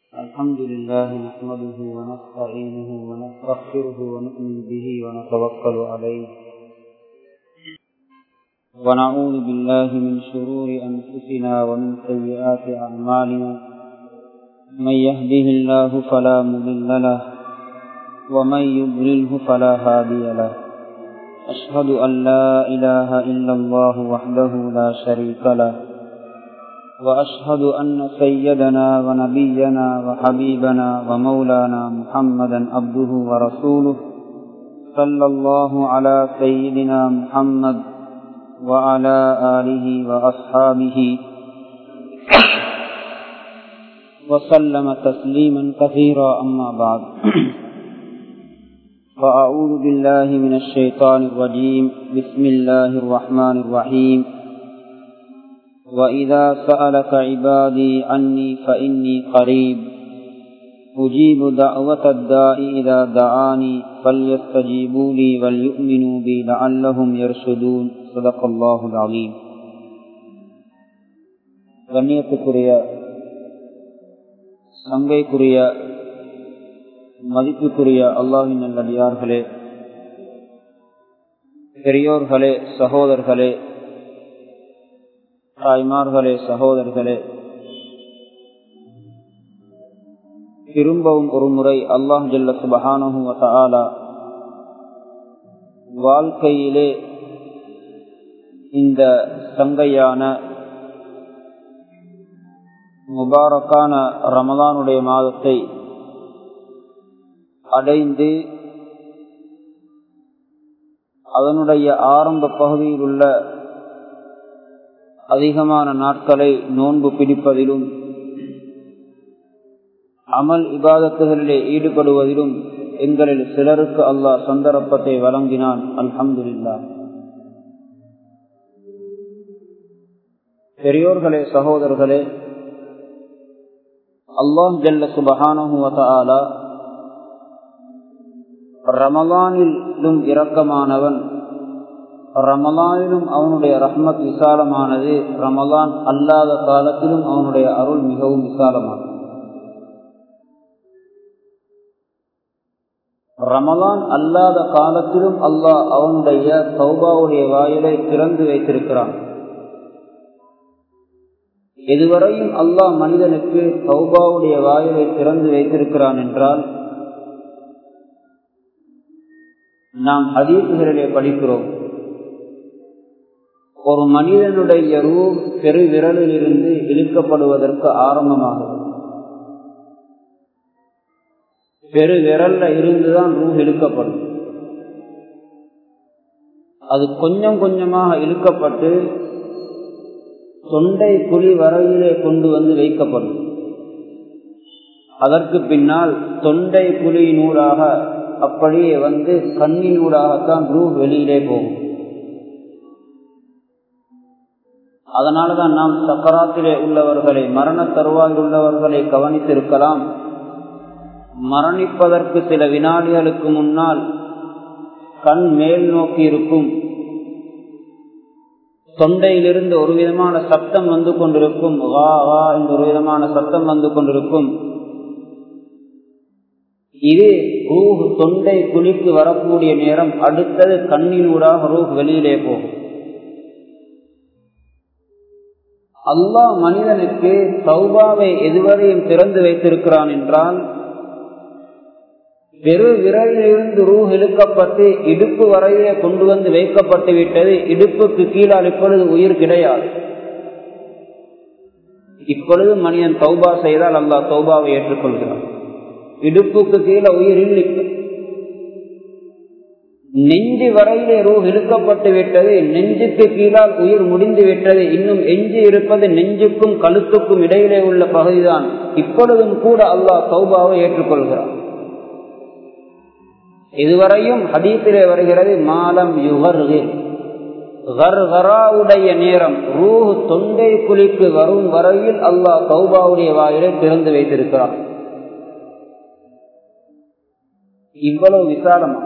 الحمد لله نحمده ونستعينه ونستغفره ونؤمن به ونتوكل عليه ونعوذ بالله من شرور أنفسنا ومن سيئات أعمالنا من يهده الله فلا مضل له ومن يضلله فلا هادي له أشهد أن لا إله إلا الله وحده لا شريك له وأشهد أن سيدنا ونبينا وحبيبنا ومولانا محمدا عبده ورسوله صلى الله على سيدنا محمد وعلى آله وأصحابه وسلم تسليما كثيرا أما بعد فأعوذ بالله من الشيطان الرجيم بسم الله الرحمن الرحيم وإذا سألك عبادي عني فإني قريب أجيب دعوة الداء إذا دعاني فليستجيبوا لي وليؤمنوا بي لعلهم يرشدون صدق الله العظيم கண்ணியத்துக்குரிய சங்கைக்குரிய மதிப்புக்குரிய அல்லாஹின் நல்லடியார்களே பெரியோர்களே சகோதரர்களே தாய்மார்களே சகோதரர்களே திரும்பவும் ஒரு முறை அல்லாஹ் ஜல்ல சுபஹானஹு வதஆலா வாழ்க்கையிலே இந்த சங்கையான முபாரக்கான ரமலானுடைய மாதத்தை அடைந்து அதனுடைய ஆரம்ப பகுதியில் உள்ள அதிகமான நாட்களை நோன்பு பிடிப்பதிலும் அமல் இபாதத்துகளிலே ஈடுபடுவதிலும் எங்களில் சிலருக்கு அல்லாஹ் சந்தர்ப்பத்தை வழங்கினான் அல்ஹம்துல்லா பெரியோர்களே சகோதரர்களே அல்லாஹ் ஜல்ல சுபஹானுவல ரமலானிலும் இரக்கமானவன் ரமலானிலும் அவனுடைய ரஹ்மத் விசாலமானது ரமலான் அல்லாத காலத்திலும் அவனுடைய அருள் மிகவும் விசாலமானது ரமலான் அல்லாத காலத்திலும் அல்லாஹ் அவனுடைய சௌபாவுடைய வாயிலை திறந்து வைத்திருக்கிறான் எதுவரையும் அல்லாஹ் மனிதனுக்கு சௌபாவுடைய வாயிலை திறந்து வைத்திருக்கிறான் என்றால் நாம் அதீசுகளிலே படிக்கிறோம் ஒரு மனிதனுடைய ரூ பெரு விரலில் இருந்து இழுக்கப்படுவதற்கு ஆரம்பமாகும் பெரு விரல்ல இருந்துதான் ரூ இழுக்கப்படும் அது கொஞ்சம் கொஞ்சமாக இழுக்கப்பட்டு தொண்டை குழி வரையிலே கொண்டு வந்து வைக்கப்படும் அதற்கு பின்னால் தொண்டை குழியினூடாக அப்படியே வந்து கண்ணினூடாகத்தான் ரூ வெளியிலே போகும் அதனாலதான் நாம் சக்கராத்திலே உள்ளவர்களை மரண தருவாயில் உள்ளவர்களை கவனித்திருக்கலாம் மரணிப்பதற்கு சில வினாடிகளுக்கு முன்னால் கண் மேல் நோக்கி இருக்கும் தொண்டையிலிருந்து ஒரு விதமான சத்தம் வந்து கொண்டிருக்கும் வா வா என்ற ஒரு விதமான சத்தம் வந்து கொண்டிருக்கும் இது ரூஹ் தொண்டை குழிக்கு வரக்கூடிய நேரம் அடுத்தது கண்ணினூடாக ரூஹ் வெளியிலே போகும் அல்லாஹ் மனிதனுக்கு சௌபாவை எதுவரையும் திறந்து வைத்திருக்கிறான் என்றால் பெரு விரலிலிருந்து ரூ இழுக்கப்பட்டு இடுப்பு வரையிலே கொண்டு வந்து வைக்கப்பட்டு விட்டது இடுப்புக்கு கீழால் இப்பொழுது உயிர் கிடையாது இப்பொழுது மனிதன் சௌபா செய்தால் அல்லாஹ் சௌபாவை ஏற்றுக்கொள்கிறான் இடுப்புக்கு கீழே உயிர் இல்லை நெஞ்சு வரையிலே ரூ இழுக்கப்பட்டு விட்டது நெஞ்சுக்கு கீழால் உயிர் முடிந்து விட்டது இன்னும் எஞ்சி இருப்பது நெஞ்சுக்கும் கழுத்துக்கும் இடையிலே உள்ள பகுதிதான் இப்பொழுதும் கூட அல்லாஹ் சௌபாவை ஏற்றுக்கொள்கிறான் இதுவரையும் ஹதீத்திலே வருகிறது மாலம் யுகர்வுடைய நேரம் ரூஹ் தொண்டை குழிக்கு வரும் வரையில் அல்லாஹ் சௌபாவுடைய வாயிலை திறந்து வைத்திருக்கிறான் இவ்வளவு விசாலமா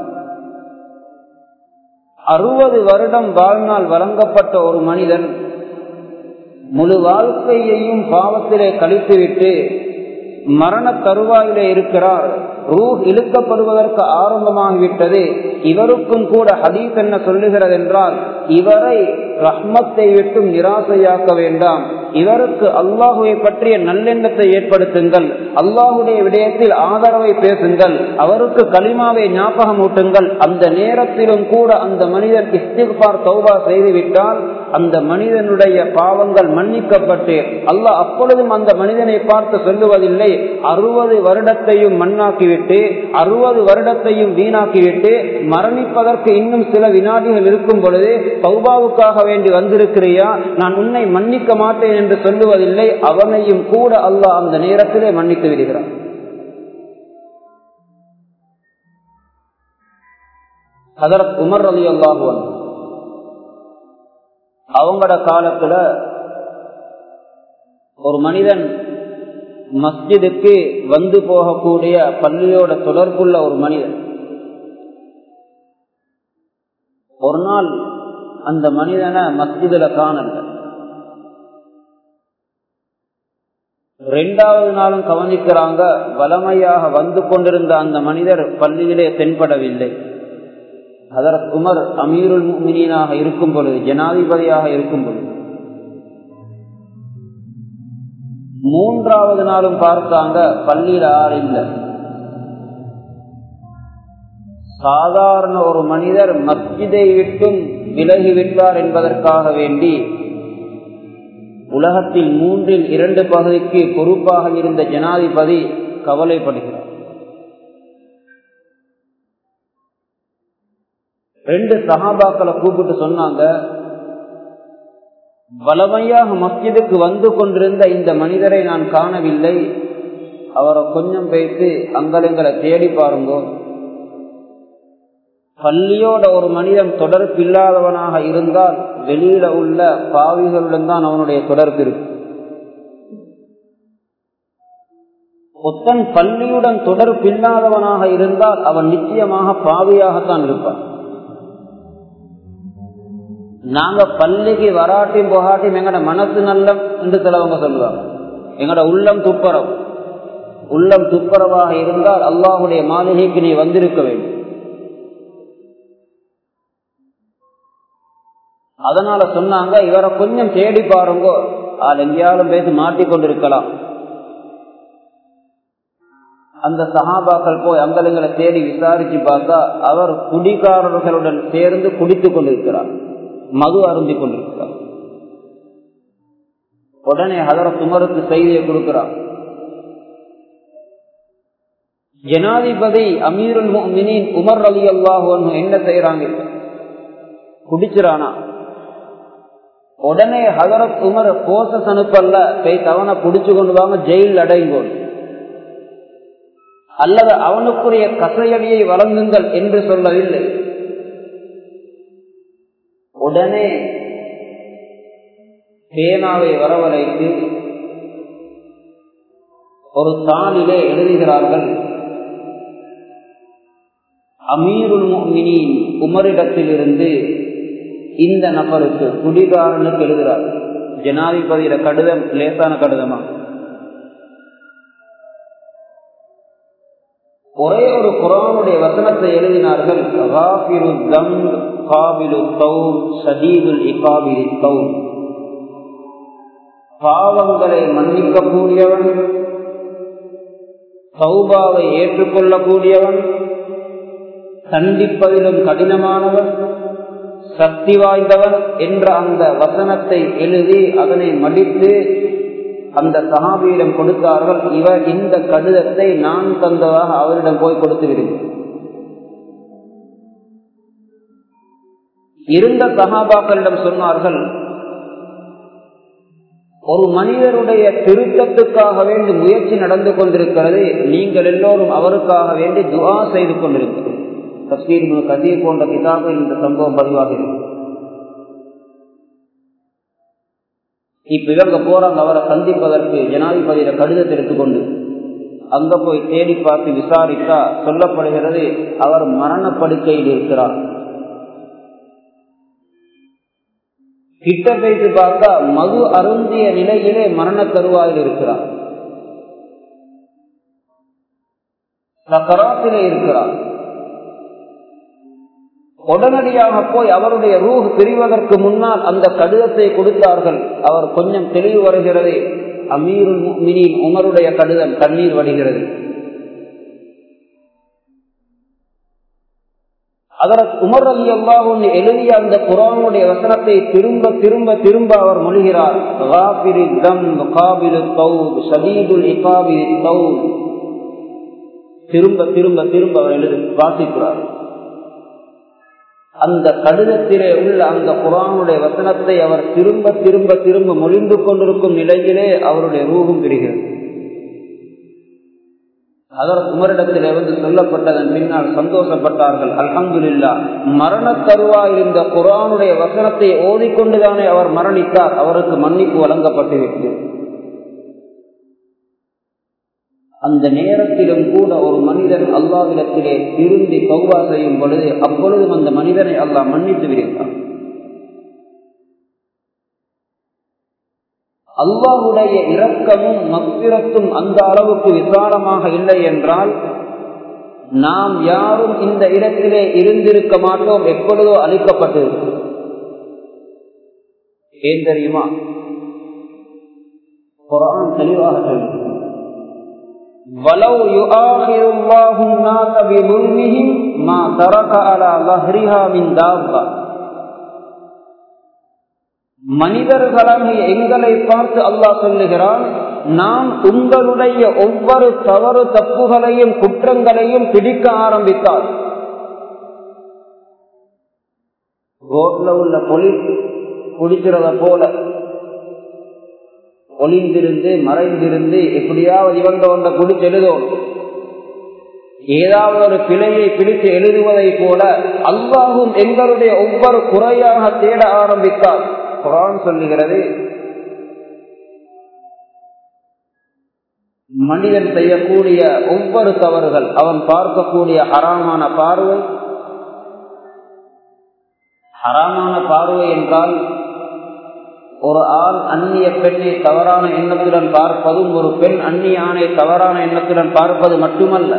அறுபது வருடம் வாழ்நாள் வழங்கப்பட்ட ஒரு மனிதன் முழு வாழ்க்கையையும் பாவத்திலே கழித்துவிட்டு மரண தருவாயிலே இருக்கிறார் ரூஹ் இழுக்கப்படுவதற்கு ஆரம்பமாகிவிட்டது இவருக்கும் கூட ஹதீஸ் என்ன சொல்லுகிறது என்றால் இவரை ரஹ்மத்தை விட்டும் நிராசையாக்க வேண்டாம் இவருக்கு அல்லாஹுவை பற்றிய நல்லெண்ணத்தை ஏற்படுத்துங்கள் அல்லாஹுடைய விடயத்தில் ஆதரவை பேசுங்கள் அவருக்கு களிமாவை ஞாபகம் ஊட்டுங்கள் அந்த நேரத்திலும் கூட அந்த மனிதன் இஸ்திகார் தௌபா செய்துவிட்டால் அந்த மனிதனுடைய பாவங்கள் மன்னிக்கப்பட்டு அல்லாஹ் அப்பொழுதும் அந்த மனிதனை பார்த்து சொல்லுவதில்லை அறுபது வருடத்தையும் மண்ணாக்கிவிட்டு அறுபது வருடத்தையும் வீணாக்கிவிட்டு மரணிப்பதற்கு இன்னும் சில வினாடிகள் இருக்கும் பொழுது சௌபாவுக்காக வேண்டி வந்திருக்கிறியா நான் உன்னை மன்னிக்க மாட்டேன் என்று சொல்லுவதில்லை அவனையும் கூட அல்லாஹ் அந்த நேரத்திலே மன்னித்து விடுகிறான் ஹதரத் உமர் அலி அல்லாஹுவன் அவங்களோட காலத்துல ஒரு மனிதன் மஸ்ஜிதுக்கு வந்து போகக்கூடிய பள்ளியோட தொடர்புள்ள ஒரு மனிதன் ஒரு நாள் அந்த மனிதனை மஸ்ஜிதுல காணல ரெண்டாவது நாளும் கவனிக்கிறாங்க வலமையாக வந்து கொண்டிருந்த அந்த மனிதர் பள்ளியிலே தென்படவில்லை அதற்கு உமர் அமீருல் மீனாக இருக்கும் பொழுது ஜனாதிபதியாக இருக்கும் பொழுது மூன்றாவது நாளும் பார்த்தாங்க பள்ளியில ஆள் இல்லை சாதாரண ஒரு மனிதர் மஸ்ஜிதை விட்டும் விலகி விட்டார் என்பதற்காக வேண்டி உலகத்தில் மூன்றில் இரண்டு பகுதிக்கு பொறுப்பாக இருந்த ஜனாதிபதி கவலைப்படுகிறார் ரெண்டு சகாபாக்களை கூப்பிட்டு சொன்னாங்க வலமையாக மஸ்ஜிதுக்கு வந்து கொண்டிருந்த இந்த மனிதரை நான் காணவில்லை அவரை கொஞ்சம் பேசி அங்கலங்களை தேடி பாருங்கோ பள்ளியோட ஒரு மனிதன் தொடர்பு இல்லாதவனாக இருந்தால் வெளியில உள்ள பாவிகளுடன் தான் அவனுடைய தொடர்பு இருக்கு ஒத்தன் பள்ளியுடன் தொடர்பு இல்லாதவனாக இருந்தால் அவன் நிச்சயமாக பாவியாகத்தான் இருப்பான் நாங்க பள்ளிக்கு வராட்டியும் போகாட்டியும் எங்கட மனசு நல்லம் என்று சிலவங்க சொல்லுவாங்க எங்கட உள்ளம் துப்பரவு உள்ளம் துப்பரவாக இருந்தால் அல்லாஹுடைய மாளிகைக்கு நீ வந்திருக்க வேண்டும் அதனால சொன்னாங்க இவரை கொஞ்சம் தேடி பாருங்க ஆள் எங்கேயாலும் பேசி மாட்டிக்கொண்டிருக்கலாம் அந்த சகாபாக்கள் போய் அங்கலங்களை தேடி விசாரிச்சு பார்த்தா அவர் குடிகாரர்களுடன் சேர்ந்து குடித்துக் கொண்டிருக்கிறார் மது அருந்தி கொண்டிருக்கிறார் உடனே ஹதர துமருக்கு செய்தியை கொடுக்கிறார் ஜனாதிபதி அமீருல் மினின் உமர் அலி அல்லாஹ் என்ன செய்யறாங்க குடிச்சிரானா உடனே ஹதரத் உமர் போசஸ் அனுப்பல்ல போய் தவணை புடிச்சு கொண்டு வாங்க ஜெயில் அடைங்கோள் அல்லது அவனுக்குரிய கசையடியை வழங்குங்கள் என்று சொல்லவில்லை உடனே பேனாவை வரவழைத்து ஒரு தாளிலே எழுதுகிறார்கள் அமீருல் மினின் உமரிடத்திலிருந்து இந்த நபருக்கு குடிகாரனுக்கு எழுதுகிறார் ஜனாதிபதியிட கடிதம் லேசான கடிதமா ஒரே ஒரு குரானுடைய வசனத்தை எழுதினார்கள் பாவங்களை மன்னிக்கக்கூடியவன் சௌபாவை ஏற்றுக்கொள்ளக்கூடியவன் கண்டிப்பதிலும் கடினமானவன் சக்தி வாய்ந்தவன் என்ற அந்த வசனத்தை எழுதி அதனை மடித்து அந்த சகாபியிடம் கொடுத்தார்கள் இவர் இந்த கடிதத்தை நான் தந்ததாக அவரிடம் போய் கொடுத்து விடுங்கள் இருந்த சகாபாக்களிடம் சொன்னார்கள் ஒரு மனிதருடைய திருத்தத்துக்காக வேண்டி முயற்சி நடந்து கொண்டிருக்கிறது நீங்கள் எல்லோரும் அவருக்காக வேண்டி துவா செய்து கொண்டிருக்கிறது தஸ்மீர் கதீர் போன்ற கிதாபில் இந்த சம்பவம் பதிவாகிறது இப்ப இவங்க போறாங்க அவரை சந்திப்பதற்கு ஜனாதிபதியில கடிதத்தை எடுத்துக்கொண்டு அங்க போய் தேடி பார்த்து விசாரித்தா சொல்லப்படுகிறது அவர் மரண படுக்கையில் இருக்கிறார் கிட்ட பேசி பார்த்தா மது அருந்திய நிலையிலே மரண தருவாயில் இருக்கிறார் சக்கராத்திலே இருக்கிறார் உடனடியாக போய் அவருடைய ரூஹ் பிரிவதற்கு முன்னால் அந்த கடிதத்தை கொடுத்தார்கள் அவர் கொஞ்சம் தெளிவு வருகிறது அமீருல் மினின் உமருடைய கடிதம் கண்ணீர் வடிகிறது அதற்கு உமர் அலி அல்லாஹூன் எழுதிய அந்த குரானுடைய வசனத்தை திரும்ப திரும்ப திரும்ப அவர் மொழிகிறார் திரும்ப திரும்ப திரும்ப அவர் எழுதி வாசிக்கிறார் அந்த கடிதத்திலே உள்ள அந்த குரானுடைய வசனத்தை அவர் திரும்ப திரும்ப திரும்ப மொழிந்து கொண்டிருக்கும் நிலையிலே அவருடைய ரூபம் பெறுகிறது அதற்கு உமரிடத்திலே வந்து சொல்லப்பட்டதன் பின்னால் சந்தோஷப்பட்டார்கள் அல்ஹம்துல்லா மரண தருவாய் இந்த குரானுடைய வசனத்தை ஓதிக்கொண்டுதானே அவர் மரணித்தார் அவருக்கு மன்னிப்பு வழங்கப்பட்டுவிட்டது அந்த நேரத்திலும் கூட ஒரு மனிதன் அல்லாவிடத்திலே திரும்பி கௌவா செய்யும் பொழுது அப்பொழுதும் அந்த மனிதனை அல்லாஹ் மன்னித்து விடுகிறான் அல்லாஹுடைய இரக்கமும் மக்கிரத்தும் அந்த அளவுக்கு விசாலமாக இல்லை என்றால் நாம் யாரும் இந்த இடத்திலே இருந்திருக்க மாட்டோம் எப்பொழுதோ அளிக்கப்பட்டிருக்கும் ஏன் தெரியுமா குரான் தெளிவாக சொல்லுது ولو يؤاخذ الله الناس بظلمهم ما ترك على ظهرها من دابه மனிதர்களாகிய எங்களை பார்த்து அல்லாஹ் சொல்லுகிறான் நாம் உங்களுடைய ஒவ்வொரு தவறு தப்புகளையும் குற்றங்களையும் பிடிக்க ஆரம்பித்தால் ரோட்ல உள்ள பொலிஸ் குடிக்கிறத போல ஒளிந்திருந்து மறைந்திருந்து எப்படியாவது இவங்க ஒன்ற குடிச்சு எழுதும் ஏதாவது ஒரு பிழையை பிடித்து எழுதுவதை போல அல்லாஹும் எங்களுடைய ஒவ்வொரு குறையாக தேட ஆரம்பித்தார் குரான் சொல்லுகிறது மனிதன் செய்யக்கூடிய ஒவ்வொரு தவறுகள் அவன் பார்க்கக்கூடிய ஹராமான பார்வை ஹராமான பார்வை என்றால் ஒரு ஆண் அந்நிய பெண்ணை தவறான எண்ணத்துடன் பார்ப்பதும் ஒரு பெண் அந்நிய ஆணை தவறான எண்ணத்துடன் பார்ப்பது மட்டுமல்ல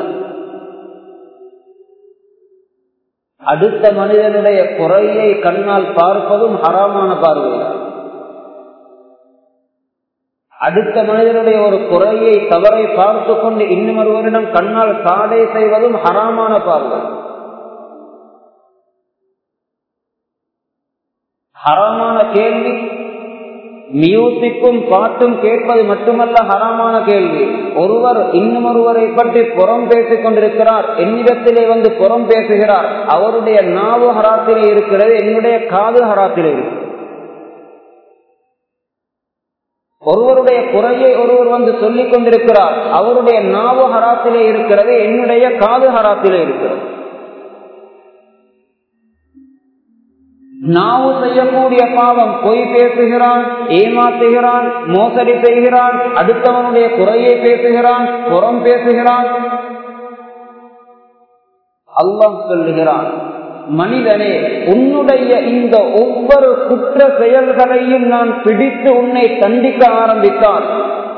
அடுத்த மனிதனுடைய குறையை கண்ணால் பார்ப்பதும் ஹராமான பார்வை அடுத்த மனிதனுடைய ஒரு குறையை தவறை பார்த்து கொண்டு இன்னும் ஒருவரிடம் கண்ணால் சாடை செய்வதும் ஹராமான பார்வை ஹராமான கேள்வி மியூசிக்கும் பாட்டும் கேட்பது மட்டுமல்ல ஹராமான கேள்வி ஒருவர் இன்னும் ஒருவரை பற்றி புறம் பேசிக் கொண்டிருக்கிறார் என்னிடத்திலே வந்து புறம் பேசுகிறார் அவருடைய நாவு ஹராத்திலே இருக்கிறது என்னுடைய காது ஹராத்திலே இருக்கு ஒருவருடைய குறையை ஒருவர் வந்து சொல்லிக் கொண்டிருக்கிறார் அவருடைய நாவு ஹராத்திலே இருக்கிறது என்னுடைய காது ஹராத்திலே இருக்கிறது நாவு செய்யக்கூடிய பாவம் பொய் பேசுகிறான் ஏமாத்துகிறான் மோசடி செய்கிறான் அடுத்தவனுடைய குறையை பேசுகிறான் புறம் பேசுகிறான் அல்லாஹ் சொல்லுகிறான் மனிதனே உன்னுடைய இந்த ஒவ்வொரு குற்ற செயல்களையும் நான் பிடித்து உன்னை தண்டிக்க ஆரம்பித்தான்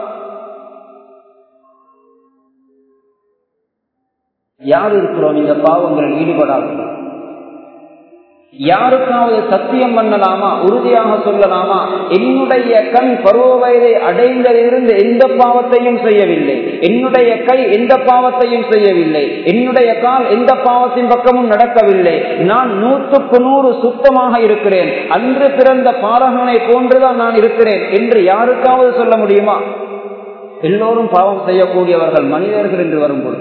யார் இருக்கிறோம் இந்த பாவங்களில் ஈடுபடாது யாருக்காவது சத்தியம் பண்ணலாமா உறுதியாக சொல்லலாமா என்னுடைய கண் பருவ வயதை அடைந்ததிலிருந்து எந்த பாவத்தையும் செய்யவில்லை என்னுடைய கை எந்த பாவத்தையும் செய்யவில்லை என்னுடைய கால் எந்த பாவத்தின் பக்கமும் நடக்கவில்லை நான் நூற்றுக்கு நூறு சுத்தமாக இருக்கிறேன் அன்று பிறந்த பாலகனை போன்றுதான் நான் இருக்கிறேன் என்று யாருக்காவது சொல்ல முடியுமா எல்லோரும் பாவம் செய்யக்கூடியவர்கள் மனிதர்கள் என்று வரும்பொழுது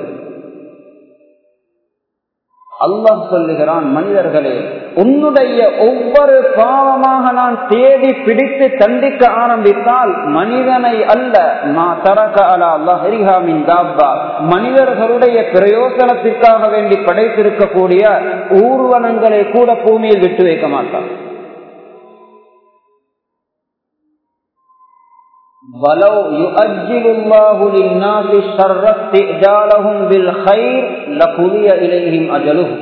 அல்லாஹ் சொல்லுகிறான் மனிதர்களே உன்னுடைய ஒவ்வொரு பாவமாக நான் தேடி பிடித்து தண்டிக்க ஆரம்பித்தால் மனிதனை அல்ல மா தரக அலா அல்லாஹிஹாமின் தாப்பா மனிதர்களுடைய பிரயோசனத்திற்காக வேண்டி படைத்திருக்கக்கூடிய ஊர்வனங்களை கூட பூமியில் விட்டு வைக்க மாட்டான் ولو يؤجل الله للناس شر استئجالهم بالخير لقضي إليهم أجلهم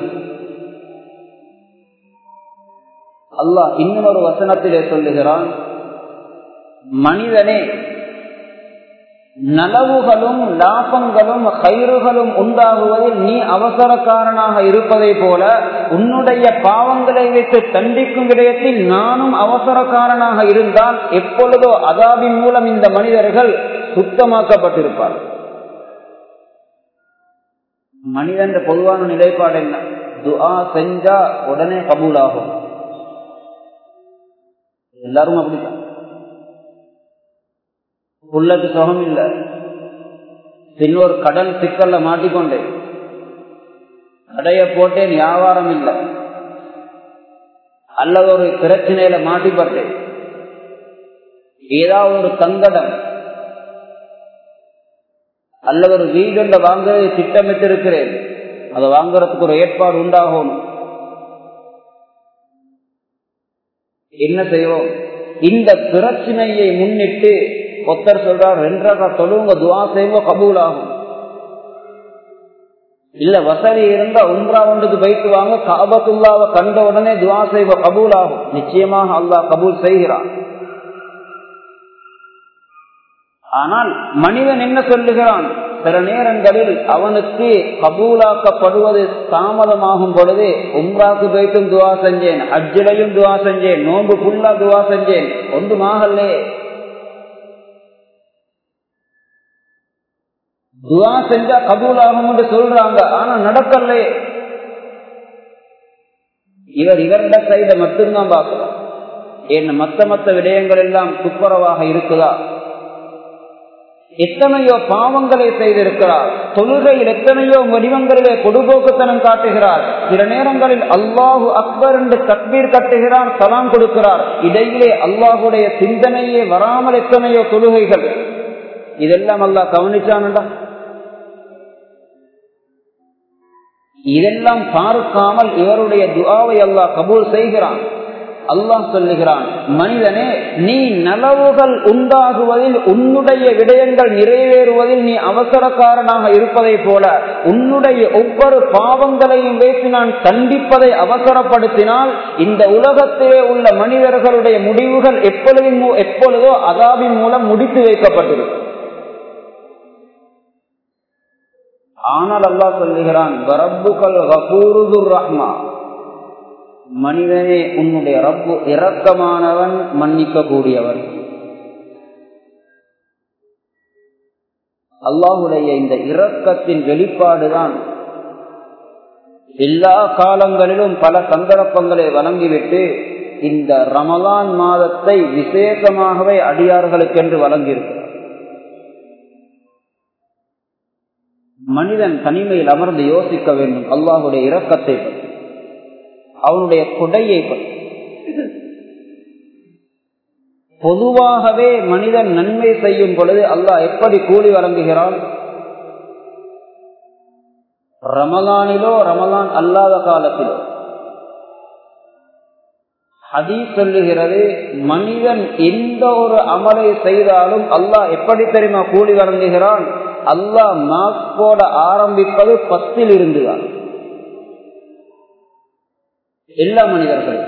அல்லாஹ் இன்னொரு வசனத்திலே சொல்லுகிறான் மனிதனே நலவுகளும் லாபங்களும் கயிறுகளும் உண்டாகுவதில் நீ அவசரக்காரனாக இருப்பதை போல உன்னுடைய பாவங்களை வைத்து தண்டிக்கும் விடயத்தில் நானும் அவசரக்காரனாக இருந்தால் எப்பொழுதோ அதாபின் மூலம் இந்த மனிதர்கள் சுத்தமாக்கப்பட்டிருப்பார்கள் மனிதன் பொதுவான நிலைப்பாடு என்ன துஆ செஞ்சா உடனே கபூலாகும் எல்லாரும் அப்படித்தான் உள்ளது சுகம் இல்ல இன்னொரு கடல் சிக்கல்ல மாட்டிக்கொண்டேன் கடைய போட்டேன் வியாபாரம் இல்லை அல்லது ஒரு பிரச்சனையில மாட்டிப்பட்டேன் ஏதாவது ஒரு சங்கடம் அல்லது ஒரு வீடு வாங்குறதை திட்டமிட்டிருக்கிறேன் அதை வாங்குறதுக்கு ஒரு ஏற்பாடு உண்டாகும் என்ன செய்வோம் இந்த பிரச்சனையை முன்னிட்டு ஒருத்தர் சொல்றார் ரெண்டரை தொழுவுங்க துவா செய்வோ கபூல் ஆகும் இல்ல வசதி இருந்தா உம்ரா ஒன்றுக்கு போயிட்டு வாங்க காபத்துல்லாவை கண்ட உடனே துவா செய்வ கபூல் ஆகும் நிச்சயமாக அல்லாஹ் கபூல் செய்கிறான் ஆனால் மனிதன் என்ன சொல்லுகிறான் சில நேரங்களில் அவனுக்கு கபூலாக்கப்படுவது தாமதமாகும் பொழுது உம்ராக்கு போயிட்டும் துவா செஞ்சேன் அஜ்ஜிலையும் துவா செஞ்சேன் நோன்பு ஃபுல்லா துவா செஞ்சேன் ஒன்றுமாகலே துவா செஞ்சா கபூலாகும் என்று சொல்றாங்க ஆனா நடக்கல இவர் இவருட சைட மட்டும்தான் பார்க்கிறோம் என்ன மத்த மத்த விடயங்கள் எல்லாம் துப்புரவாக இருக்குதா எத்தனையோ பாவங்களை செய்திருக்கிறார் தொழுகையில் எத்தனையோ வடிவங்களிலே பொடுபோக்குத்தனம் காட்டுகிறார் சில நேரங்களில் அல்லாஹு அக்பர் என்று தக்பீர் கட்டுகிறார் சலாம் கொடுக்கிறார் இடையிலே அல்லாஹுடைய சிந்தனையே வராமல் எத்தனையோ தொழுகைகள் இதெல்லாம் அல்லாஹ் கவனிச்சான்டா இதெல்லாம் பார்க்காமல் இவருடைய துஆவை அல்லாஹ் கபூல் செய்கிறான் அல்லாஹ் சொல்லுகிறான் மனிதனே நீ நலவுகள் உண்டாகுவதில் உன்னுடைய விடயங்கள் நிறைவேறுவதில் நீ அவசரக்காரனாக இருப்பதை போல உன்னுடைய ஒவ்வொரு பாவங்களையும் வைத்து நான் கண்டிப்பதை அவசரப்படுத்தினால் இந்த உலகத்திலே உள்ள மனிதர்களுடைய முடிவுகள் எப்பொழுதும் எப்பொழுதோ அதாபின் மூலம் முடித்து வைக்கப்பட்டிருக்கும் ஆனால் அல்லா சொல்லுகிறான் ரஹ்மா மனிதனே உன்னுடைய ரப்பு இரக்கமானவன் மன்னிக்க கூடியவன் அல்லாஹுடைய இந்த இரக்கத்தின் வெளிப்பாடுதான் எல்லா காலங்களிலும் பல சந்தர்ப்பங்களை வழங்கிவிட்டு இந்த ரமலான் மாதத்தை விசேஷமாகவே அடியார்களுக்கென்று வழங்கியிருக்கிறார் மனிதன் தனிமையில் அமர்ந்து யோசிக்க வேண்டும் அல்லாஹுடைய இரக்கத்தை பற்றி அவனுடைய கொடையை பற்றி பொதுவாகவே மனிதன் நன்மை செய்யும் பொழுது அல்லாஹ் எப்படி கூலி வழங்குகிறான் ரமலானிலோ ரமலான் அல்லாத காலத்திலோ ஹதீ சொல்லுகிறது மனிதன் எந்த ஒரு அமலை செய்தாலும் அல்லாஹ் எப்படி தெரியுமா கூலி வழங்குகிறான் அல்லாஹ் மார்க் போட ஆரம்பிப்பது பத்தில் இருந்துதான் எல்லா மனிதர்களும்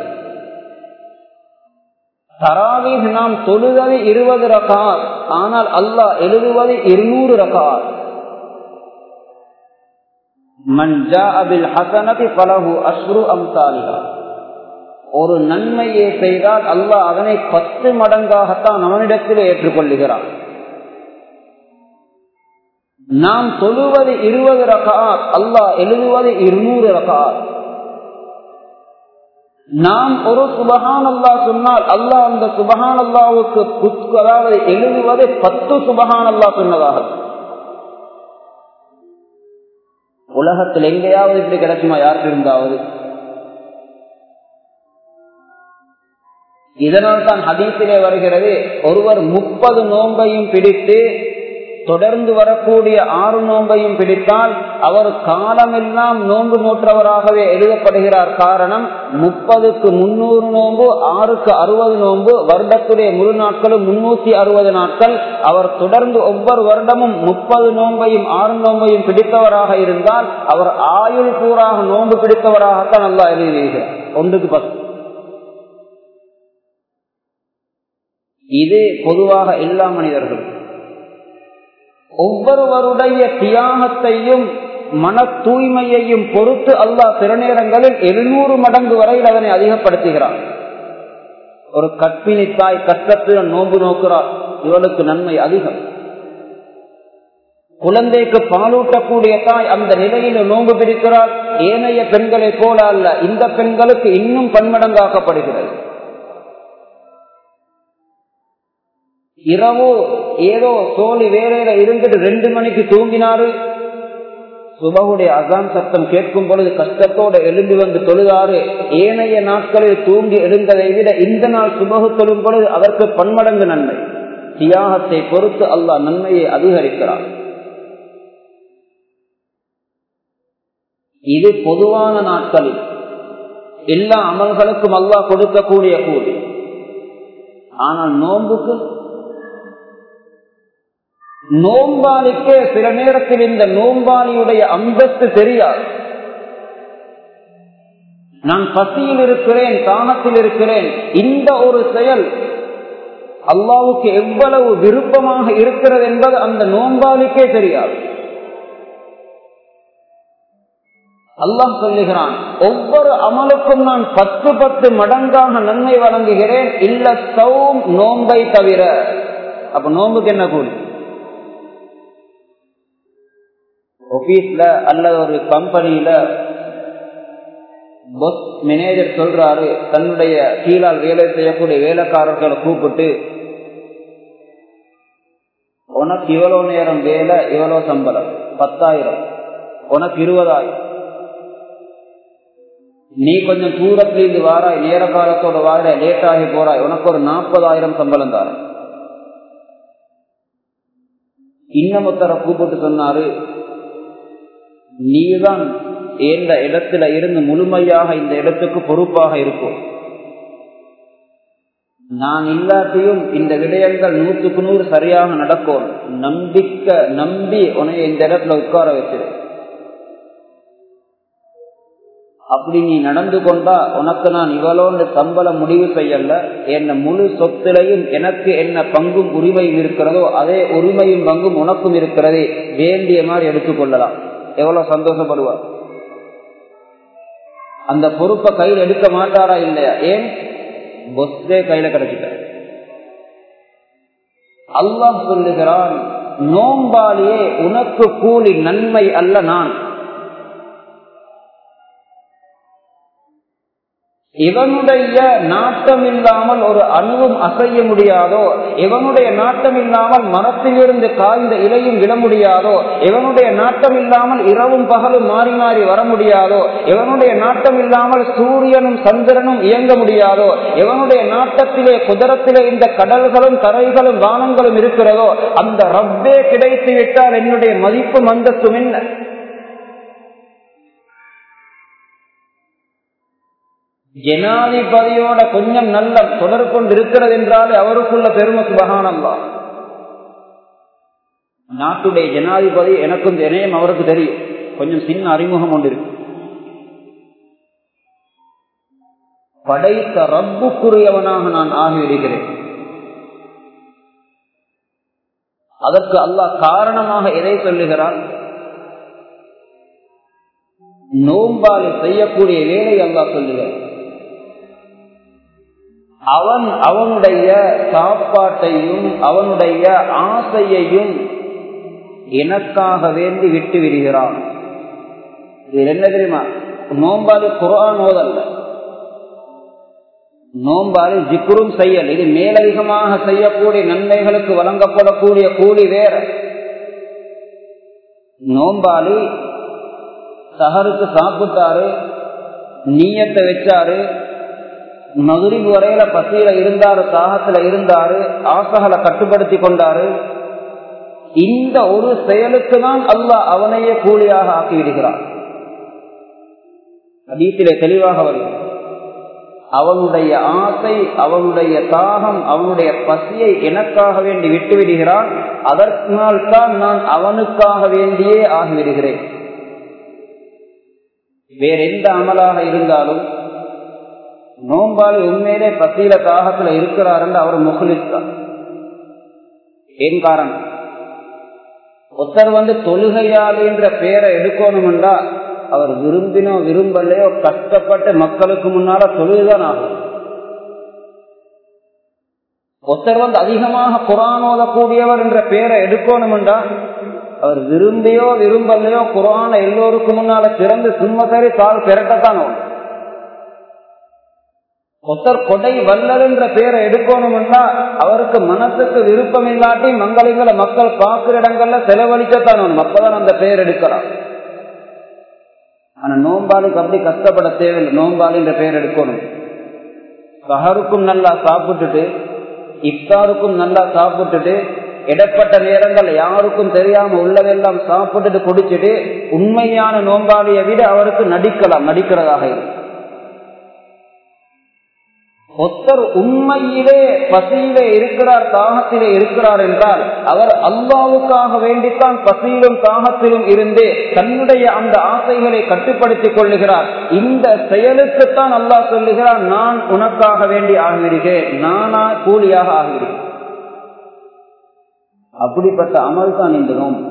தராவீஹ் நாம் தொழுவது இருபது ரகார் ஆனால் அல்லாஹ் எழுதுவது இருநூறு ரகார் மஞ்சா அபில் ஹசனதி பலகு அஸ்ரு அம்சாலிகா ஒரு நன்மையை செய்தால் அல்லாஹ் அதனை பத்து மடங்காகத்தான் அவனிடத்தில் ஏற்றுக்கொள்ளுகிறான் நாம் தொழுவது இருபது ரகார் அல்லாஹ் எழுதுவது இருநூறு ரகார் நாம் ஒரு சுபகான் அல்லா சொன்னால் அல்லாஹ் அந்த சுபகான் அல்லாவுக்கு அதாவது எழுதுவது பத்து சுபகான் அல்லா சொன்னதாக உலகத்தில் எங்கேயாவது இப்படி கிடைக்குமா யாருக்கு இருந்தாவது இதனால் தான் ஹதீசிலே வருகிறது ஒருவர் முப்பது நோன்பையும் பிடித்து தொடர்ந்து வரக்கூடிய ஆறு நோன்பையும் பிடித்தால் அவர் காலமெல்லாம் நோன்பு நோற்றவராகவே எழுதப்படுகிறார் காரணம் முப்பதுக்கு முன்னூறு நோன்பு ஆறுக்கு அறுபது நோன்பு வருடத்துடைய முழு நாட்களும் முன்னூத்தி அறுபது நாட்கள் அவர் தொடர்ந்து ஒவ்வொரு வருடமும் முப்பது நோன்பையும் ஆறு நோன்பையும் பிடித்தவராக இருந்தால் அவர் ஆயுள் கூறாக நோன்பு பிடித்தவராகத்தான் நல்லா எழுதியிருக்கிறார் ஒன்றுக்கு பத்து இது பொதுவாக எல்லா மனிதர்களும் ஒவ்வொருவருடைய தியாகத்தையும் மன தூய்மையையும் பொறுத்து அல்லாஹ் சில நேரங்களில் எழுநூறு மடங்கு வரையில் அதனை அதிகப்படுத்துகிறார் ஒரு கற்பிணி தாய் கஷ்டத்துடன் நோன்பு நோக்கிறார் இவளுக்கு நன்மை அதிகம் குழந்தைக்கு பாலூட்டக்கூடிய தாய் அந்த நிலையில நோன்பு பிரிக்கிறார் ஏனைய பெண்களை போல அல்ல இந்த பெண்களுக்கு இன்னும் பன்மடங்காக்கப்படுகிறது இரவு ஏதோ சோழி வேலையில இருந்துட்டு ரெண்டு மணிக்கு தூங்கினாரு சுபகுடைய அசான் சத்தம் கேட்கும் பொழுது கஷ்டத்தோடு எழுந்து வந்து தொழுதாறு ஏனைய நாட்களில் தூங்கி எழுந்ததை விட இந்த நாள் சுபகு தொழும் பொழுது அதற்கு பன்மடங்கு நன்மை தியாகத்தை பொறுத்து அல்லாஹ் நன்மையை அதிகரிக்கிறார் இது பொதுவான நாட்களில் எல்லா அமல்களுக்கும் அல்லாஹ் கொடுக்கக்கூடிய கூலி ஆனால் நோன்புக்கு நோம்பாளிக்கே சில நேரத்தில் இந்த நோம்பாளியுடைய அந்தஸ்து தெரியாது நான் பசியில் இருக்கிறேன் தானத்தில் இருக்கிறேன் இந்த ஒரு செயல் அல்லாவுக்கு எவ்வளவு விருப்பமாக இருக்கிறது என்பது அந்த நோம்பாளிக்கே தெரியாது அல்லாஹ் சொல்லுகிறான் ஒவ்வொரு அமலுக்கும் நான் பத்து பத்து மடங்காக நன்மை வழங்குகிறேன் இல்ல சௌம் நோம்பை தவிர அப்ப நோம்புக்கு என்ன கூலி ஆபீஸ்ல அல்லது ஒரு கம்பெனியில பொஸ் மேனேஜர் சொல்றாரு தன்னுடைய கீழால் வேலை செய்யக்கூடிய வேலைக்காரர்களை கூப்பிட்டு உனக்கு இவ்வளவு நேரம் வேலை இவ்வளவு சம்பளம் பத்தாயிரம் உனக்கு இருபதாயிரம் நீ கொஞ்சம் தூரத்திலிருந்து வாராய் நேர காலத்தோட வார லேட் ஆகி போறாய் உனக்கு ஒரு நாற்பதாயிரம் சம்பளம் தார இன்னமுத்தர கூப்பிட்டு சொன்னாரு நீதான் எந்த இடத்துல இருந்து முழுமையாக இந்த இடத்துக்கு பொறுப்பாக இருக்கும் நான் இல்லாட்டியும் இந்த விடயங்கள் நூற்றுக்கு நூறு சரியாக நடக்கும் நம்பிக்கை நம்பி உனைய இந்த இடத்துல உட்கார வச்சிரு அப்படி நீ நடந்து கொண்டா உனக்கு நான் இவ்வளோன்னு சம்பளம் முடிவு செய்யல என்ன முழு சொத்திலையும் எனக்கு என்ன பங்கும் உரிமையும் இருக்கிறதோ அதே உரிமையும் பங்கும் உனக்கும் இருக்கிறதே வேண்டிய மாதிரி எடுத்துக்கொள்ளலாம் எவ்வளவு சந்தோஷப்படுவார் அந்த பொறுப்பை கையில் எடுக்க மாட்டாரா இல்லையா ஏன் பொஸ்தே கையில கிடைச்சிட்டார் அல்லாஹ் சொல்லுகிறான் நோம்பாளியே உனக்கு கூலி நன்மை அல்ல நான் இவனுடைய நாட்டம் இல்லாமல் ஒரு அணுவும் அசைய முடியாதோ இவனுடைய நாட்டம் இல்லாமல் மரத்திலிருந்து காய்ந்த இலையும் விட முடியாதோ இவனுடைய நாட்டம் இல்லாமல் இரவும் பகலும் மாறி மாறி வர முடியாதோ இவனுடைய நாட்டம் இல்லாமல் சூரியனும் சந்திரனும் இயங்க முடியாதோ இவனுடைய நாட்டத்திலே குதிரத்திலே இந்த கடல்களும் கரைகளும் வானங்களும் இருக்கிறதோ அந்த ரப்பே கிடைத்து விட்டால் என்னுடைய மதிப்பு மந்தத்தும் என்ன ஜனாதிபதியோட கொஞ்சம் நல்ல தொடர் கொண்டு இருக்கிறது என்றாலே அவருக்குள்ள பெருமை சுபகானந்தா நாட்டுடைய ஜனாதிபதி எனக்கும் இணையம் அவருக்கு தெரியும் கொஞ்சம் சின்ன அறிமுகம் கொண்டு இருக்கு படைத்த ரப்புக்குரியவனாக நான் ஆகிவிடுகிறேன் அதற்கு அல்லாஹ் காரணமாக எதை சொல்லுகிறான் நோம்பால் செய்யக்கூடிய வேலை அல்லாஹ் சொல்லுகிறார் அவன் அவனுடைய சாப்பாட்டையும் அவனுடைய ஆசையையும் எனக்காக வேண்டி விட்டு விடுகிறான் இது என்ன தெரியுமா நோம்பாது குரான் ஓதல்ல நோம்பாது ஜிக்ரும் செய்யல் இது மேலதிகமாக செய்யக்கூடிய நன்மைகளுக்கு வழங்கப்படக்கூடிய கூலி வேற நோம்பாளி சஹருக்கு சாப்பிட்டாரு நீயத்தை வச்சாரு மதுரின் வரையில பசியில இருந்தாரு தாகத்துல இருந்தாரு ஆசகலை கட்டுப்படுத்தி கொண்டாரு இந்த ஒரு செயலுக்கு தான் அல்லாஹ் அவனையே கூலியாக ஆக்கி விடுகிறான் அதீத்திலே தெளிவாக வருகிறது அவனுடைய ஆசை அவனுடைய தாகம் அவனுடைய பசியை எனக்காக வேண்டி விட்டு விடுகிறான் அதற்கால் தான் நான் அவனுக்காக வேண்டியே ஆகிவிடுகிறேன் வேற எந்த அமலாக இருந்தாலும் நோம்பாளி உண்மையிலே பத்தியில தாகத்துல இருக்கிறார் என்று அவர் முகலித்தார் ஏன் காரணம் ஒருத்தர் வந்து தொழுகையாளின்ற பேரை எடுக்கணும்டா அவர் விரும்பினோ விரும்பலையோ கஷ்டப்பட்டு மக்களுக்கு முன்னால தொழுதுதான் ஆகும் ஒருத்தர் வந்து அதிகமாக குரான் ஓதக்கூடியவர் என்ற பேரை எடுக்கணும்டா அவர் விரும்பியோ விரும்பலையோ குரான எல்லோருக்கும் முன்னால திறந்து சும்மா சரி தாள் பெறட்டத்தான் ஒருத்தர் கொடை வல்லல் என்ற பேரை எடுக்கணும்னா அவருக்கு மனசுக்கு விருப்பம் இல்லாட்டி மங்களிங்களை மக்கள் பார்க்கிற இடங்கள்ல செலவழிக்கத்தான் வேணும் அப்பதான் அந்த பெயர் எடுக்கலாம் ஆனா நோம்பாளுக்கு அப்படி கஷ்டப்பட தேவையில்லை நோம்பாளு என்ற பெயர் எடுக்கணும் சஹருக்கும் நல்லா சாப்பிட்டுட்டு இஃப்தாருக்கும் நல்லா சாப்பிட்டுட்டு இடப்பட்ட நேரங்கள் யாருக்கும் தெரியாம உள்ளதெல்லாம் சாப்பிட்டுட்டு குடிச்சிட்டு உண்மையான நோம்பாளியை விட அவருக்கு நடிக்கலாம் நடிக்கிறதாக இருக்கும் ஒத்தர் உண்மையிலே பசியிலே இருக்கிறார் தாகத்திலே இருக்கிறார் என்றால் அவர் அல்லாவுக்காக வேண்டித்தான் பசியிலும் தாகத்திலும் இருந்து தன்னுடைய அந்த ஆசைகளை கட்டுப்படுத்திக் கொள்ளுகிறார் இந்த செயலுக்குத்தான் அல்லாஹ் சொல்லுகிறார் நான் உனக்காக வேண்டி ஆகிவிடுகிறேன் நானா கூலியாக ஆகிவிடுகிறேன் அப்படிப்பட்ட அமல் தான் இந்த நோம்பு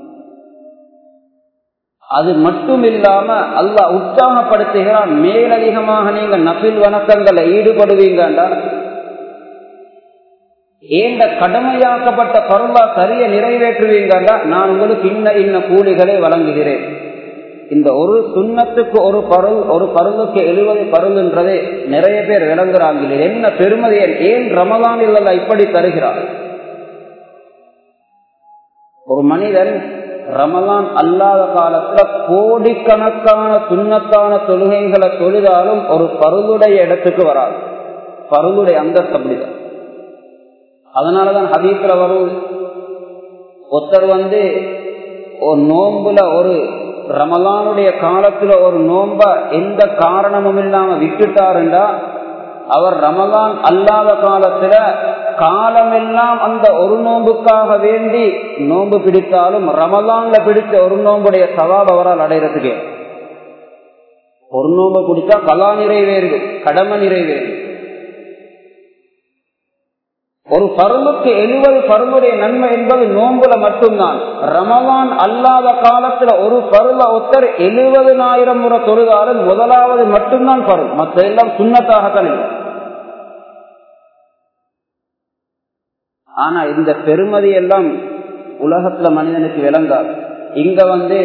அது மட்டும் இல்லாம அல்லா உற்சாகப்படுத்துகிறான் மேலதிகமாக நீங்க நபில் வணக்கங்களை ஈடுபடுவீங்கண்டா ஏண்ட கடமையாக்கப்பட்ட பருவா சரிய நிறைவேற்றுவீங்கண்டா நான் உங்களுக்கு இன்ன இன்ன கூலிகளை வழங்குகிறேன் இந்த ஒரு சுண்ணத்துக்கு ஒரு பருள் ஒரு பருளுக்கு எழுபது பருள்ன்றதே நிறைய பேர் விளங்குறாங்க என்ன பெருமதி ஏன் ரமதான் இல்ல இப்படி தருகிறார் ஒரு மனிதன் ரமலான் அல்லாத காலத்துல கோடிக்கணக்கான சுண்ணத்தான தொழுகைகளை தொழுதாலும் ஒரு பருளுடைய இடத்துக்கு வராது பருளுடைய அந்தஸ்து அப்படிதான் அதனாலதான் ஹதீஸ்ல வரும் ஒருத்தர் வந்து ஒரு நோம்புல ஒரு ரமலானுடைய காலத்துல ஒரு நோம்ப எந்த காரணமும் இல்லாம விட்டுட்டாருண்டா அவர் ரமலான் அல்லாத காலத்துல காலமெல்லாம் அந்த ஒரு நோம்புக்காக வேண்டி நோன்பு பிடித்தாலும் ரமலான்ல பிடிச்ச ஒரு நோம்புடைய சவாப் அவரால் அடைகிறதுக்கு ஒரு நோம்பு பிடிச்சா கலா நிறைவேறு கடமை நிறைவேறு ஒரு பருளுக்கு எழுபது பருளுடைய நன்மை என்பது நோம்புல மட்டும்தான் ரமலான் அல்லாத காலத்துல ஒரு பருள ஒத்தர் எழுபதுனாயிரம் முறை தொழுதாலும் முதலாவது மட்டும்தான் பருள் மற்ற எல்லாம் சுண்ணத்தாகத்தான் இல்லை ஆனா இந்த பெருமதி எல்லாம் உலகத்துல மனிதனுக்கு விளங்காது இங்க வந்து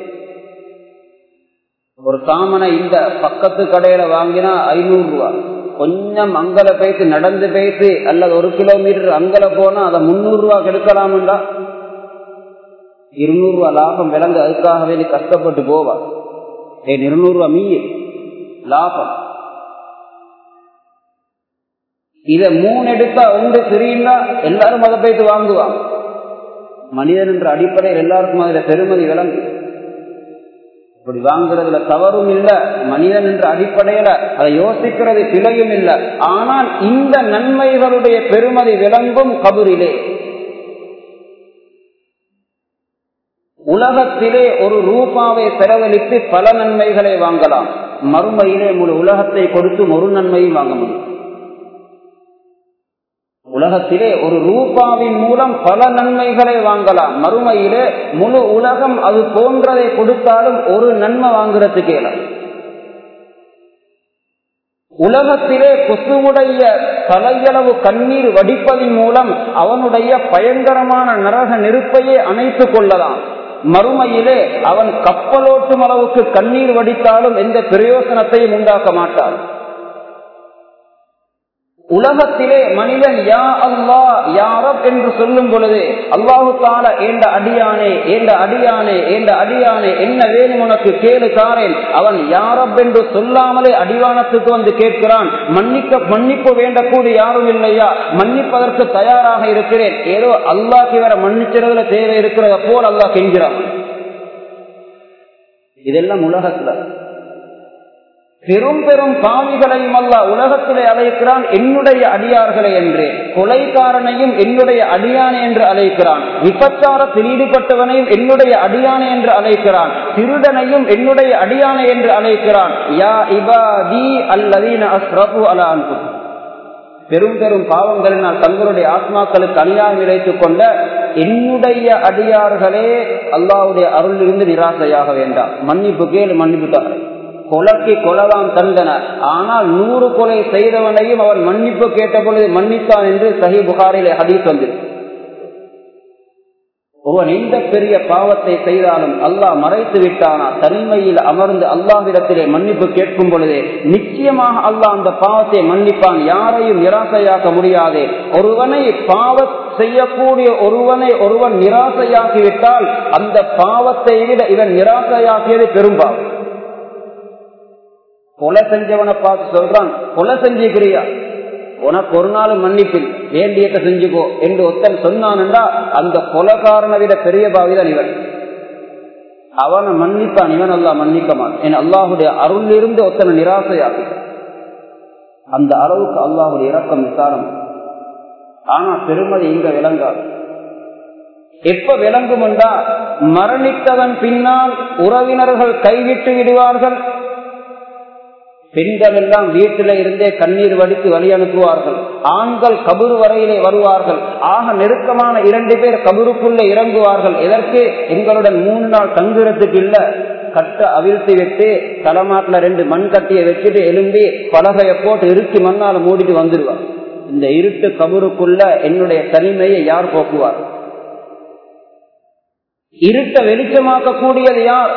ஒரு சாமனை இந்த பக்கத்து கடையில வாங்கினா ஐநூறு ரூபா கொஞ்சம் அங்கல பேசி நடந்து பேசி அல்லது ஒரு கிலோமீட்டர் அங்கல போனா அதை முன்னூறு ரூபா கெடுக்கலாம்டா இருநூறு ரூபா லாபம் விளங்கு அதுக்காகவே நீ கஷ்டப்பட்டு போவா ஏன் இருநூறு ரூபா மீயே லாபம் இத மூணு எடுத்தா ஒன்று சரியில்லா எல்லாரும் அதை போயிட்டு வாங்குவாங்க மனிதன் என்ற அடிப்படையில் எல்லாருக்கும் அதுல பெருமதி விளங்கு இப்படி வாங்குறதுல தவறும் இல்ல மனிதன் என்ற அடிப்படையில அதை யோசிக்கிறது பிழையும் இல்ல ஆனால் இந்த நன்மைகளுடைய பெருமதி விளங்கும் கபூரிலே உலகத்திலே ஒரு ரூபாவை செலவழித்து பல நன்மைகளை வாங்கலாம் மறுமையிலே முழு உலகத்தை கொடுத்து ஒரு நன்மையும் வாங்க முடியும் உலகத்திலே ஒரு ரூபாவின் மூலம் பல நன்மைகளை வாங்கலாம் மறுமையிலே முழு உலகம் அது போன்றதை கொடுத்தாலும் ஒரு நன்மை வாங்குறதுக்கு இயலும் உலகத்திலே கொசுவுடைய தலையளவு கண்ணீர் வடிப்பதன் மூலம் அவனுடைய பயங்கரமான நரக நெருப்பையே அணைத்துக் கொள்ளலாம் மறுமையிலே அவன் கப்பலோட்டும் அளவுக்கு கண்ணீர் வடித்தாலும் எந்த பிரயோசனத்தையும் உண்டாக்க மாட்டான் உலகத்திலே மனிதன் யா அல்லா யாரப் என்று சொல்லும் பொழுது அல்லாஹு தால ஏண்ட அடியானே ஏண்ட அடியானே ஏண்ட அடியானே என்ன வேணும் உனக்கு கேளு தாரேன் அவன் யாரப் என்று சொல்லாமலே அடிவானத்துக்கு வந்து கேட்கிறான் மன்னிக்க மன்னிப்பு வேண்டக்கூடிய யாரும் இல்லையா மன்னிப்பதற்கு தயாராக இருக்கிறேன் ஏதோ அல்லாஹ் வேற மன்னிச்சிறதுல தேவை இருக்கிறத போல் அல்லாஹ் கெஞ்சிறான் இதெல்லாம் உலகத்துல பெரும் பெரும் பாவிகளையும் அல்ல உலகத்திலே அழைக்கிறான் என்னுடைய அடியார்களை என்று கொலைக்காரனையும் என்னுடைய அடியானை என்று அழைக்கிறான் விபச்சாரத்தில் ஈடுபட்டவனையும் என்னுடைய அடியானை என்று அழைக்கிறான் திருடனையும் என்னுடைய அடியானை என்று அழைக்கிறான் யா இபாதி அல்லதீன அஸ்ரபு அலா அன்பு பெரும் பெரும் பாவங்களினால் தங்களுடைய ஆத்மாக்களுக்கு அநியாயம் இழைத்துக் கொண்ட என்னுடைய அடியார்களே அல்லாவுடைய அருள் இருந்து நிராசையாக வேண்டாம் மன்னிப்பு கேளு மன்னிப்பு தாரு கொலைக்கு கொலதான் தந்தன ஆனால் நூறு கொலை செய்தவனையும் அவன் மன்னிப்பு கேட்ட பொழுது மன்னித்தான் என்று சஹி புகாரிலே ஹதீஸ் வந்து ஒருவன் எந்த பெரிய பாவத்தை செய்தாலும் அல்லாஹ் மறைத்து விட்டானா தனிமையில் அமர்ந்து அல்லாஹ்விடத்திலே மன்னிப்பு கேட்கும் பொழுதே நிச்சயமாக அல்லாஹ் அந்த பாவத்தை மன்னிப்பான் யாரையும் நிராசையாக்க முடியாது ஒருவனை பாவ செய்யக்கூடிய ஒருவனை ஒருவன் நிராசையாக்கிவிட்டால் அந்த பாவத்தை விட இவன் நிராசையாக்கியது பெரும்பாவம் கொலை செஞ்சவனை பார்த்து சொல்றான் கொலை செஞ்சுக்கிறியா உனக்கு ஒரு நாள் மன்னிப்பில் வேண்டியத்தை செஞ்சுக்கோ என்று ஒருத்தன் சொன்னான்டா அந்த கொலகாரனை விட பெரிய பாவிதான் இவன் அவனை மன்னிப்பான் இவன் அல்லா மன்னிக்க மாட்டான் என் அல்லாஹுடைய அருள் இருந்து ஒருத்தனை நிராசையாகு அந்த அளவுக்கு அல்லாஹுடைய இறக்கம் விசாரம் ஆனா பெருமதி இங்க விளங்காது எப்ப விளங்குமெண்டா மரணித்தவன் பின்னால் உறவினர்கள் கைவிட்டு விடுவார்கள் பெண்கள் எல்லாம் வீட்டில இருந்தே கண்ணீர் வடித்து வழி அனுப்புவார்கள் ஆண்கள் கபுரு வரையிலே வருவார்கள் ஆக நெருக்கமான இரண்டு பேர் கபருக்குள்ளே இறங்குவார்கள் எதற்கு எங்களுடன் மூணு நாள் தங்குறதுக்கு இல்ல கட்ட அவிழ்த்து விட்டு தலைமாட்டில் ரெண்டு மண் கட்டியை வச்சுட்டு எலும்பி பலகைய போட்டு இறுக்கி மண்ணால மூடிட்டு வந்துடுவார் இந்த இருட்டு கபருக்குள்ள என்னுடைய தனிமையை யார் போக்குவார் இருட்ட வெளிச்சமாக்க கூடியது யார்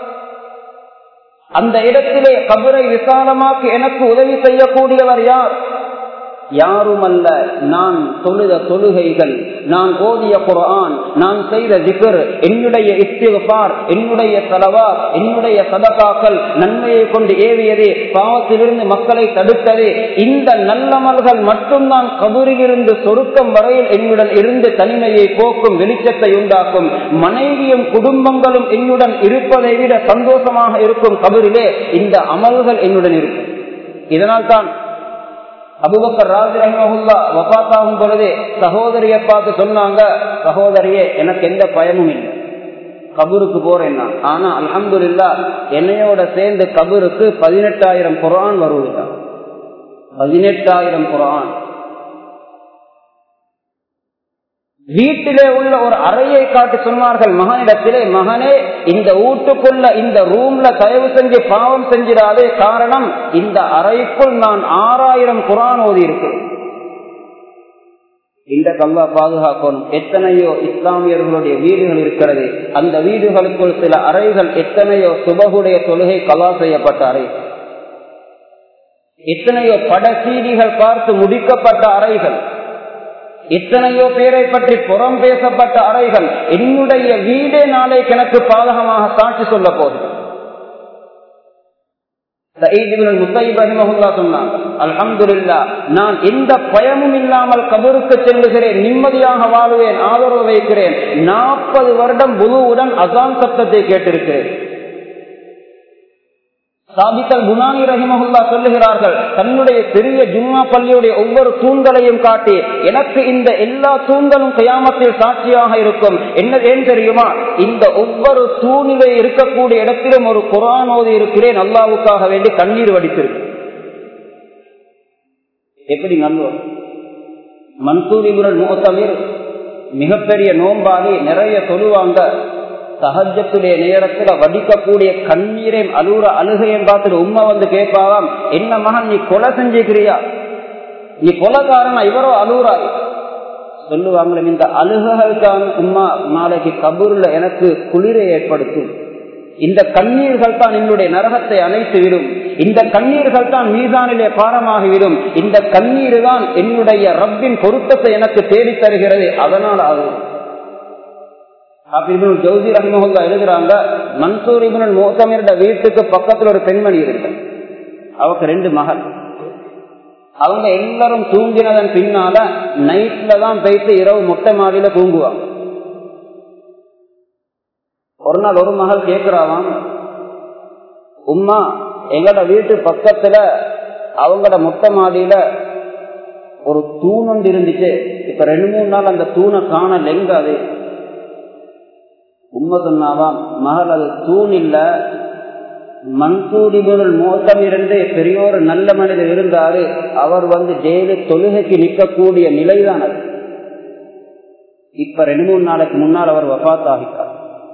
அந்த இடத்திலே கபரை விசாலமாக்கி எனக்கு உதவி செய்யக்கூடியவர் யார் யாரும் அல்ல நான் தொழுத தொழுகைகள் நான் ஓதிய குரான் நான் செய்த திகர் என்னுடைய இஸ்திகார் என்னுடைய தலவா என்னுடைய சதகாக்கள் நன்மையை கொண்டு ஏவியது பாவத்திலிருந்து மக்களை தடுத்தது இந்த நல்லமல்கள் மட்டும்தான் கபூரிலிருந்து சொருக்கம் வரையில் என்னுடன் இருந்து தனிமையை போக்கும் வெளிச்சத்தை உண்டாக்கும் மனைவியும் குடும்பங்களும் என்னுடன் இருப்பதை விட சந்தோஷமாக இருக்கும் கபூரிலே இந்த அமல்கள் என்னுடன் இருக்கும் இதனால் தான் அபுபக்கர் ராஜ் ரஹ்மஹுல்லா வபாத்தாகும் பொழுதே சகோதரிய பார்த்து சொன்னாங்க சகோதரியே எனக்கு எந்த பயமும் இல்லை கபூருக்கு போறேன் நான் ஆனா அலமது இல்லா என்னையோட சேர்ந்து கபூருக்கு பதினெட்டாயிரம் குரான் வருவதுதான் பதினெட்டாயிரம் குரான் வீட்டிலே உள்ள ஒரு அறையை காட்டி சொன்னார்கள் மகனிடத்திலே மகனே இந்த வீட்டுக்குள்ள இந்த ரூம்ல தயவு செஞ்சு பாவம் செஞ்சிடாதே காரணம் இந்த அறைக்குள் நான் ஆறாயிரம் குரான் ஓதி இருக்கிறேன் இந்த கல்லா பாதுகாக்கணும் எத்தனையோ இஸ்லாமியர்களுடைய வீடுகள் இருக்கிறது அந்த வீடுகளுக்குள் சில அறைகள் எத்தனையோ சுபகுடைய தொழுகை கலா செய்யப்பட்ட அறை எத்தனையோ பட சீடிகள் பார்த்து முடிக்கப்பட்ட அறைகள் எத்தனையோ பேரை பற்றி புறம் பேசப்பட்ட அறைகள் என்னுடைய வீடே நாளைக்கு எனக்கு பாதகமாக சாட்சி சொல்ல போகுது நான் எந்த பயமும் இல்லாமல் கபருக்கு செல்லுகிறேன் நிம்மதியாக வாழுவேன் ஆதரவு வைக்கிறேன் நாற்பது வருடம் புதுவுடன் அசான் சத்தத்தை கேட்டிருக்கிறேன் சாபித்தல் குனானி ரஹிமஹுல்லா சொல்லுகிறார்கள் தன்னுடைய பெரிய ஜும்மா பள்ளியுடைய ஒவ்வொரு தூண்களையும் காட்டி எனக்கு இந்த எல்லா தூண்களும் கயாமத்தில் சாட்சியாக இருக்கும் என்ன ஏன் தெரியுமா இந்த ஒவ்வொரு தூணிலே இருக்கக்கூடிய இடத்திலும் ஒரு குரானோதி இருக்கிறேன் அல்லாவுக்காக வேண்டி கண்ணீர் வடித்திருக்கு எப்படி நல்லோர் மன்சூரிபுரன் மூத்தமீர் மிகப்பெரிய நோம்பாளி நிறைய சொல்லுவாங்க சகஜத்துடைய நேரத்துல வடிக்கக்கூடிய கண்ணீரை அழுற அழுகையும் பார்த்துட்டு உண்மை வந்து கேட்பாவாம் என்ன மகன் நீ கொலை செஞ்சுக்கிறியா நீ கொலைக்காரனா இவரோ அழுகுறாய் சொல்லுவாங்களே இந்த அழுகைகளுக்கான உம்மா நாளைக்கு கபூர்ல எனக்கு குளிரை ஏற்படுத்தும் இந்த கண்ணீர்கள் தான் என்னுடைய நரகத்தை அணைத்து விடும் இந்த கண்ணீர்கள் தான் மீதானிலே பாரமாகிவிடும் இந்த கண்ணீர் தான் என்னுடைய ரப்பின் பொருத்தத்தை எனக்கு தேடித் தருகிறது அதனால் ஆகும் ஜோதி ரஹ்மஹுல்லா எழுதுறாங்க மன்சூர் இபுன் மோசமியோட வீட்டுக்கு பக்கத்துல ஒரு பெண்மணி இருக்கு அவக்கு ரெண்டு மகள் அவங்க எல்லாரும் தூங்கினதன் பின்னால நைட்ல தான் போயிட்டு இரவு முட்டை மாடியில தூங்குவாங்க ஒரு நாள் ஒரு மகள் கேக்குறாவாம் உம்மா எங்கட வீட்டு பக்கத்துல அவங்களோட முட்டை மாடியில ஒரு தூண் ஒன்று இருந்துச்சு இப்ப ரெண்டு மூணு நாள் அந்த தூணை காண லெங்க அது உண்மை சொன்னாவாம் மகள் அது தூண் இல்ல மன்சூடிபுல் மோசம் இருந்து பெரியோர் நல்ல மனிதர் இருந்தாரு அவர் வந்து ஜெயிலு தொழுகைக்கு நிற்கக்கூடிய நிலைதான் அது இப்ப ரெண்டு மூணு நாளைக்கு முன்னால் அவர் வபாத் ஆகிட்டார்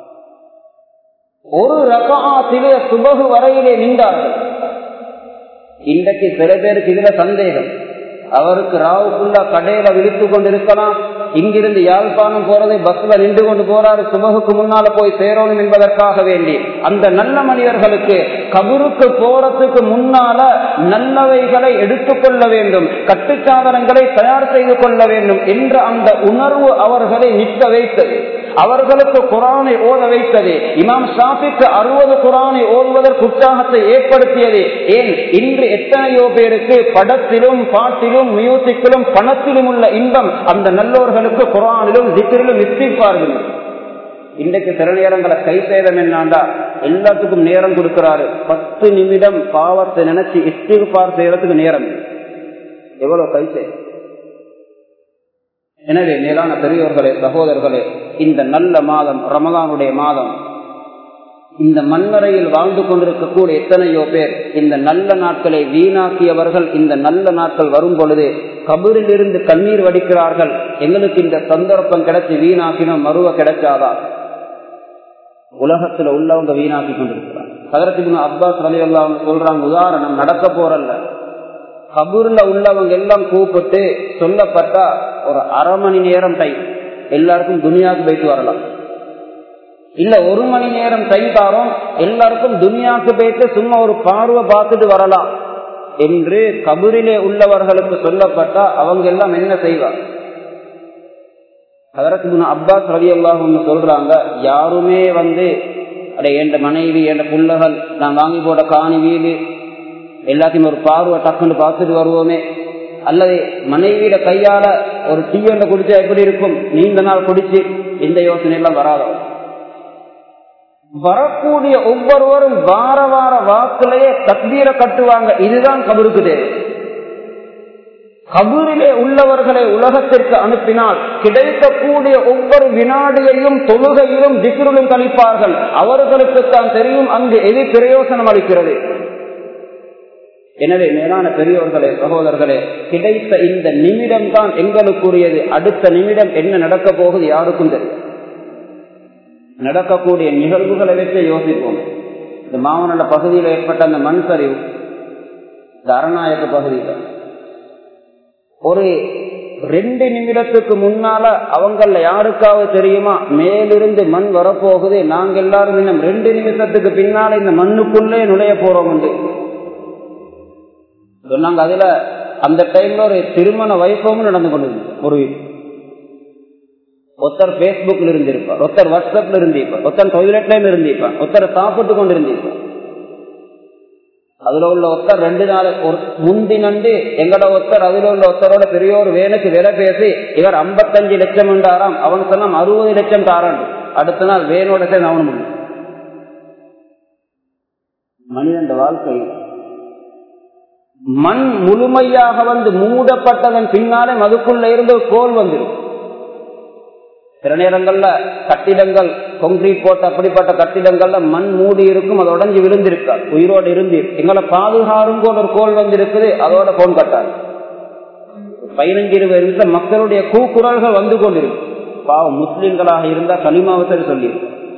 ஒரு ரகாத்திலே சுபகு வரையிலே நின்றார்கள் இன்றைக்கு சில பேருக்கு இதுல சந்தேகம் அவருக்கு ராவுக்குள்ள கடையில விழித்து கொண்டிருக்கலாம் இங்கிருந்து யாழ்ப்பாணம் போறதை பஸ்ல நின்று கொண்டு போறாரு சுபகுக்கு முன்னால போய் சேரணும் என்பதற்காக வேண்டி அந்த நல்ல மனிதர்களுக்கு கபருக்கு போறதுக்கு முன்னால நல்லவைகளை எடுத்துக்கொள்ள வேண்டும் கட்டுச்சாதனங்களை தயார் செய்து கொள்ள வேண்டும் என்ற அந்த உணர்வு அவர்களை நிற்க வைத்தது அவர்களுக்கு குரானை ஓத வைத்தது இமாம் ஷாஃபிக்கு அறுபது குரானை ஓதுவதற்கு உற்சாகத்தை ஏற்படுத்தியது ஏன் இன்று எத்தனையோ பேருக்கு படத்திலும் பாட்டிலும் மியூசிக்கிலும் பணத்திலும் உள்ள இன்பம் அந்த நல்லோர்களுக்கு குரானிலும் திக்கிலும் நிச்சயிப்பார்கள் இன்றைக்கு சில நேரங்களை கை சேதம் என்னாண்டா எல்லாத்துக்கும் நேரம் கொடுக்கிறாரு பத்து நிமிடம் பாவத்தை நினைச்சு இஸ்திகார் செய்யறதுக்கு நேரம் எவ்வளவு கை சேதம் எனவே மேலான பெரியோர்களே சகோதரர்களே இந்த நல்ல மாதம் ரமதானுடைய மாதம் இந்த மண்ணறையில் வாழ்ந்து கொண்டிருக்கக்கூடிய எத்தனையோ பேர் இந்த நல்ல நாட்களை வீணாக்கியவர்கள் இந்த நல்ல நாட்கள் வரும் பொழுது கபரில் இருந்து கண்ணீர் வடிக்கிறார்கள் எங்களுக்கு இந்த சந்தர்ப்பம் கிடைச்சி வீணாக்கினோம் மருவ கிடைச்சாதா உலகத்துல உள்ளவங்க வீணாக்கி கொண்டிருக்கிறாங்க சதரத்துக்கு அப்பாஸ் அலி அல்லாஹ் சொல்றாங்க உதாரணம் நடக்க போறல்ல கபூர்ல உள்ளவங்க எல்லாம் கூப்பிட்டு சொல்லப்பட்டா ஒரு அரை மணி நேரம் டைம் எல்லாருக்கும் துனியாவுக்கு போயிட்டு வரலாம் இல்ல ஒரு மணி நேரம் டைம் தாரோம் எல்லாருக்கும் துனியாவுக்கு போயிட்டு சும்மா ஒரு பார்வை பார்த்துட்டு வரலாம் என்று கபூரிலே உள்ளவர்களுக்கு சொல்லப்பட்டா அவங்க எல்லாம் என்ன செய்வாங்க அதற்கு முன்ன அப்பாஸ் ரவி அல்லாஹ் சொல்றாங்க யாருமே வந்து அடே என் மனைவி என் புள்ளகள் நான் வாங்கி போட காணி வீடு எல்லாத்தையும் ஒரு பார்வை டக்குன்னு பார்த்துட்டு வருவோமே அல்லது மனைவியிட கையால ஒரு டீ ஒன்றை குடிச்சா எப்படி இருக்கும் நீண்ட நாள் குடிச்சு இந்த யோசனை எல்லாம் வராதவன் வரக்கூடிய ஒவ்வொருவரும் வார வார வாக்குலயே தக்தீரை கட்டுவாங்க இதுதான் கபருக்கு தேவை கபூரிலே உள்ளவர்களை உலகத்திற்கு அனுப்பினால் கிடைக்கக்கூடிய ஒவ்வொரு வினாடியையும் தொழுகையிலும் திக்ருளும் கழிப்பார்கள் அவர்களுக்கு தான் தெரியும் அங்கு எது பிரயோசனம் அளிக்கிறது எனவே மேலான பெரியோர்களே சகோதரர்களே கிடைத்த இந்த நிமிடம் தான் எங்களுக்குரியது அடுத்த நிமிடம் என்ன நடக்க போகுது யாருக்கும் தெரியும் நடக்கக்கூடிய நிகழ்வுகளை வச்சு யோசிப்போம் இந்த மாவனல்ல பகுதியில் ஏற்பட்ட அந்த மண் சரிவு இந்த அரணாயக்க பகுதியில் ஒரு ரெண்டு நிமிடத்துக்கு முன்னால அவங்கள யாருக்காவது தெரியுமா மேலிருந்து மண் வரப்போகுது நாங்க எல்லாரும் இன்னும் ரெண்டு நிமிஷத்துக்கு பின்னால இந்த மண்ணுக்குள்ளே நுழைய போறோம் உண்டு சொன்னாங்க அதுல அந்த டைம்ல ஒரு திருமண வைபவம் நடந்து கொண்டிருந்தது ஒரு ஒருத்தர் பேஸ்புக்ல இருந்திருப்பார் ஒருத்தர் வாட்ஸ்அப்ல இருந்திருப்பார் ஒருத்தர் டொய்லெட்ல இருந்திருப்பார் ஒருத்தர் சாப்பிட்டு கொண்டு இருந்திருப்பார் அதுல உள்ள ஒருத்தர் ரெண்டு நாள் ஒரு முந்தி நண்டு எங்கட ஒருத்தர் அதுல உள்ள ஒருத்தரோட பெரிய ஒரு வேலைக்கு விலை பேசி இவர் ஐம்பத்தஞ்சு லட்சம் உண்டாராம் அவன் சொன்னா அறுபது லட்சம் தாரான் அடுத்த நாள் வேனோட சேர்ந்து அவனு முடியும் மனிதன் வாழ்க்கை மண் முழுமையாக வந்து மூடப்பட்டதன் பின்னாலே மதுக்குள்ள இருந்து கோல் வந்துடும் சில நேரங்கள்ல கட்டிடங்கள் கொங்கிரீட் போட்ட அப்படிப்பட்ட கட்டிடங்கள்ல மண் மூடி இருக்கும் அது உடஞ்சி விழுந்திருக்கா உயிரோடு இருந்து எங்களை பாதுகாரும் போல ஒரு கோல் வந்து இருக்குது அதோட போன் கட்டாரு பதினஞ்சு இருபது நிமிஷம் மக்களுடைய கூக்குரல்கள் வந்து கொண்டிருக்கு பாவம் முஸ்லிம்களாக இருந்தா களிமாவசரி சொல்லி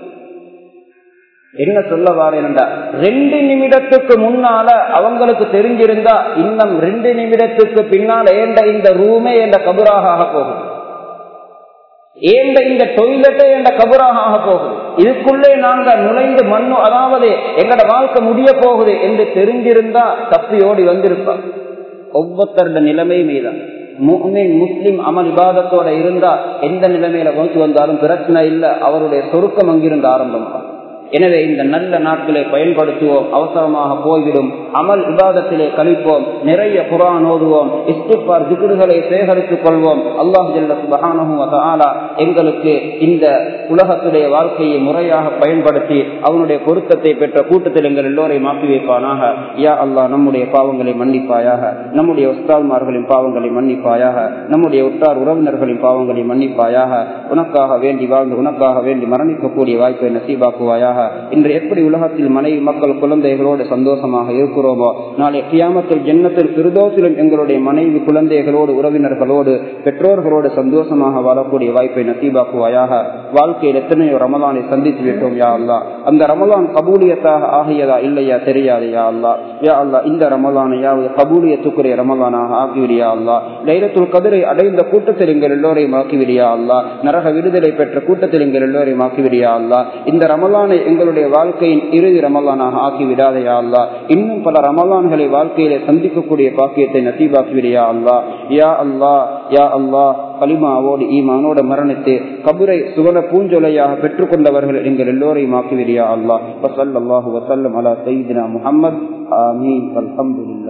என்ன சொல்ல வாரேன்டா ரெண்டு நிமிடத்துக்கு முன்னால அவங்களுக்கு தெரிஞ்சிருந்தா இன்னும் ரெண்டு நிமிடத்துக்கு பின்னால ஏண்ட இந்த ரூமே என்ற கபுராக ஆக போகும் ஏண்ட இந்த டொய்லெட்டே என்ற கபுராக ஆக போகுது இதுக்குள்ளே நாங்க நுழைந்து மண்ணு அதாவது எங்கட வாழ்க்கை முடிய போகுது என்று தெரிஞ்சிருந்தா தப்பி ஓடி வந்திருப்பான் ஒவ்வொருத்தருட நிலைமை மீதான் முஸ்லிம் அமல் விவாதத்தோட இருந்தா எந்த நிலைமையில கொண்டு வந்தாலும் பிரச்சனை இல்லை அவருடைய சொருக்கம் அங்கிருந்து ஆரம்பமாகும் எனவே இந்த நல்ல நாட்களை பயன்படுத்துவோம் அவசரமாக போய்விடும் அமல் விவாதத்திலே கழிப்போம் நிறைய குரான் ஓதுவோம் இஸ்திஃபார் திகுடுகளை சேகரித்துக் கொள்வோம் அல்லாஹ் ஜல்லா எங்களுக்கு இந்த உலகத்துடைய வாழ்க்கையை முறையாக பயன்படுத்தி அவனுடைய பொருத்தத்தை பெற்ற கூட்டத்தில் எங்கள் எல்லோரையும் மாற்றி வைப்பானாக யா அல்லாஹ் நம்முடைய பாவங்களை மன்னிப்பாயாக நம்முடைய உஸ்தால்மார்களின் பாவங்களை மன்னிப்பாயாக நம்முடைய உற்றார் உறவினர்களின் பாவங்களை மன்னிப்பாயாக உனக்காக வேண்டி வாழ்ந்து உனக்காக வேண்டி மரணிக்கக்கூடிய வாய்ப்பை நசீபாக்குவாயாக இன்று எப்படி உலகத்தில் மனைவி மக்கள் குழந்தைகளோடு சந்தோஷமாக இருக்கிறோம் இருக்கிறோமோ நாளை கியாமத்தில் ஜன்னத்தில் பிரதோசிலும் எங்களுடைய மனைவி குழந்தைகளோடு உறவினர்களோடு பெற்றோர்களோடு சந்தோஷமாக வாழக்கூடிய வாய்ப்பை நசீபாக்குவாயாக வாழ்க்கையில் எத்தனையோ ரமலானை சந்தித்து விட்டோம் யா அல்லா அந்த ரமலான் கபூலியத்தாக ஆகியதா இல்லையா தெரியாது யா அல்லா யா அல்லா இந்த ரமலானையாவது கபூலியத்துக்குரிய ரமலானாக ஆக்கிவிடியா அல்லா லைலத்துல் கதிரை அடைந்த கூட்டத்தில் எங்கள் எல்லோரையும் ஆக்கிவிடியா அல்லா நரக விடுதலை பெற்ற கூட்டத்தில் எங்கள் எல்லோரையும் ஆக்கிவிடியா அல்லா இந்த ரமலானை எங்களுடைய வாழ்க்கையின் இறுதி ரமலானாக ஆக்கி விடாதையா அல்லா இன்னும் பல ரமலான்களை வாழ்க்கையிலே சந்திக்கக்கூடிய பாக்கியத்தை நசீபாக்கிவிடியா அல்லா யா அல்லா யா அல்லா கலிமாவோடு ஈமானோடு மரணித்து கபுரை சுவன பூஞ்சொலையாக பெற்றுக்கொண்டவர்கள் எங்கள் எல்லோரையும் ஆக்கிவிடியா அல்லா வசல்லாஹு வசல்லம் அலா சைதினா முகமது ஆமீன் அல்ஹம்துலில்லாஹ்